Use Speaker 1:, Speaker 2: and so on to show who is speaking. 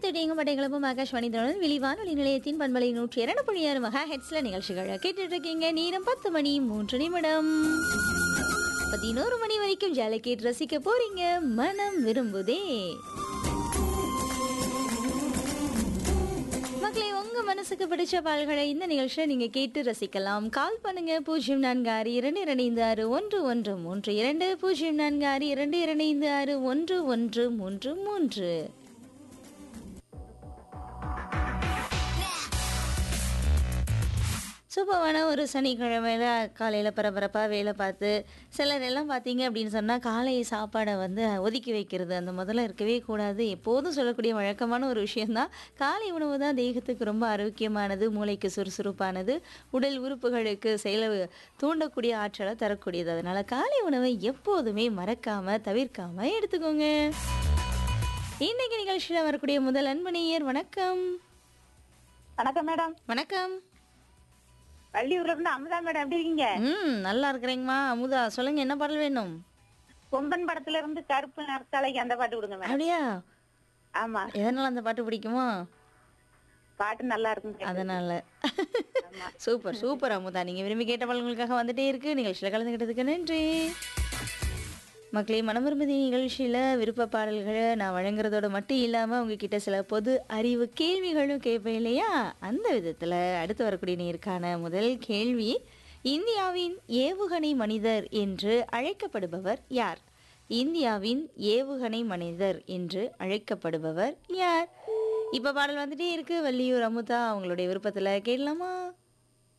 Speaker 1: தொட்டியங்க பட்டைகளும் ஆகாஷ்வாணி தொடர்ந்து விழிவான ஒளி நிலையத்தின் பண்பலை நூற்றி இரண்டு புள்ளி ஆறு மகா ஹெட்ஸ்ல நிகழ்ச்சிகளை கேட்டுட்டு இருக்கீங்க நேரம் பத்து மணி மூன்று நிமிடம் பதினோரு மணி வரைக்கும் ஜாலை கேட்டு ரசிக்க போறீங்க மனம் விரும்புதே மக்களே உங்க மனசுக்கு பிடிச்ச பால்களை இந்த நிகழ்ச்சியை நீங்க கேட்டு ரசிக்கலாம் கால் பண்ணுங்க பூஜ்ஜியம் நான்கு ஆறு இரண்டு இரண்டு ஐந்து ஆறு ஒன்று ஒன்று மூன்று இரண்டு பூஜ்ஜியம் நான்கு ஆறு இரண்டு இரண்டு ஐந்து ஆறு ஒன்று ஒன்று மூன்று மூன்று சூப்பரான ஒரு சனிக்கிழமையில காலையில் பரபரப்பாக வேலை பார்த்து சிலர் எல்லாம் பார்த்தீங்க அப்படின்னு சொன்னால் காலை சாப்பாடை வந்து ஒதுக்கி வைக்கிறது அந்த முதல்ல இருக்கவே கூடாது எப்போதும் சொல்லக்கூடிய வழக்கமான ஒரு விஷயம்தான் காலை உணவு தான் தேகத்துக்கு ரொம்ப ஆரோக்கியமானது மூளைக்கு சுறுசுறுப்பானது உடல் உறுப்புகளுக்கு செயல தூண்டக்கூடிய ஆற்றலை தரக்கூடியது அதனால் காலை உணவை எப்போதுமே மறக்காமல் தவிர்க்காமல் எடுத்துக்கோங்க இன்னைக்கு நிகழ்ச்சியில் வரக்கூடிய முதல் அன்பணியர் வணக்கம்
Speaker 2: வணக்கம் மேடம்
Speaker 1: வணக்கம்
Speaker 2: வள்ளியூர்ல இருந்து அமுதா மேடம் எப்படி இருக்கீங்க
Speaker 1: ம் நல்லா இருக்கிறேங்கம்மா அமுதா சொல்லுங்க என்ன பாடல் வேணும்
Speaker 2: கொம்பன் படத்துல இருந்து கருப்பு நற்சாலைக்கு அந்த பாட்டு கொடுங்க மேடம்
Speaker 1: அப்படியா
Speaker 2: ஆமா
Speaker 1: எதனால அந்த பாட்டு பிடிக்குமா
Speaker 2: பாட்டு நல்லா இருக்கும்
Speaker 1: அதனால சூப்பர் சூப்பர் அமுதா நீங்க விரும்பி கேட்ட பாடல்களுக்காக வந்துட்டே இருக்கு நிகழ்ச்சியில கலந்துக்கிட்டதுக்கு நன்றி மக்களே மனமிரும்பதி நிகழ்ச்சியில் விருப்ப பாடல்களை நான் வழங்குறதோட மட்டும் இல்லாமல் உங்ககிட்ட சில பொது அறிவு கேள்விகளும் கேட்பேன் இல்லையா அந்த விதத்தில் அடுத்து வரக்கூடிய நேருக்கான முதல் கேள்வி இந்தியாவின் ஏவுகணை மனிதர் என்று அழைக்கப்படுபவர் யார் இந்தியாவின் ஏவுகணை மனிதர் என்று அழைக்கப்படுபவர் யார் இப்போ பாடல் வந்துட்டே இருக்கு வள்ளியூர் அமுதா அவங்களுடைய விருப்பத்தில் கேட்கலாமா